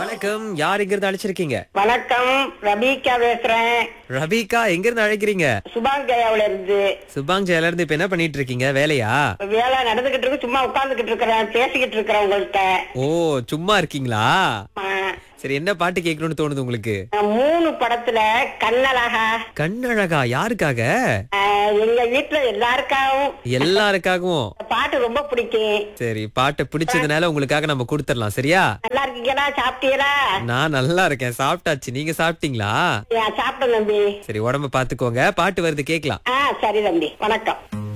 வணக்கம் யார் எங்க இருந்து அழைச்சிருக்கீங்க வணக்கம் ரபீகா பேசுறேன் ரபிகா எங்க இருந்து அழைக்கிறீங்க சுபாங் ஜெயாவுல இருந்து சுபாங் ஜெயல இருந்து இப்ப என்ன பண்ணிட்டு இருக்கீங்க வேலையா வேலை நடந்துகிட்டு இருக்கு சும்மா உட்கார்ந்துகிட்டு இருக்கிறேன் பேசிக்கிட்டு இருக்கிறேன் உங்கள்கிட்ட ஓ சும்மா இருக்கீங்களா ஆமா. சரி என்ன பாட்டு கேட்கணும்னு தோணுது உங்களுக்கு நான் மூணு படத்துல கண்ணழகா கண்ணழகா யாருக்காக ஆஹ், எங்க வீட்டுல எல்லாருக்காகவும் எல்லாருக்காகவும் இந்த பாட்டு ரொம்ப பிடிக்கும் சரி பாட்டு பிடிச்சதுனால உங்களுக்காக நம்ம கொடுத்துடலாம் சரியா நல்லா இருக்கீங்களா சாப்பிட்டீங்களா நான் நல்லா இருக்கேன் சாப்பிட்டாச்சு நீங்க சாப்பிட்டீங்களா சாப்பிட்டேன் தம்பி சரி உடம்ப பாத்துக்கோங்க பாட்டு வருது கேக்கலாம் ஆ சரி தம்பி வணக்கம்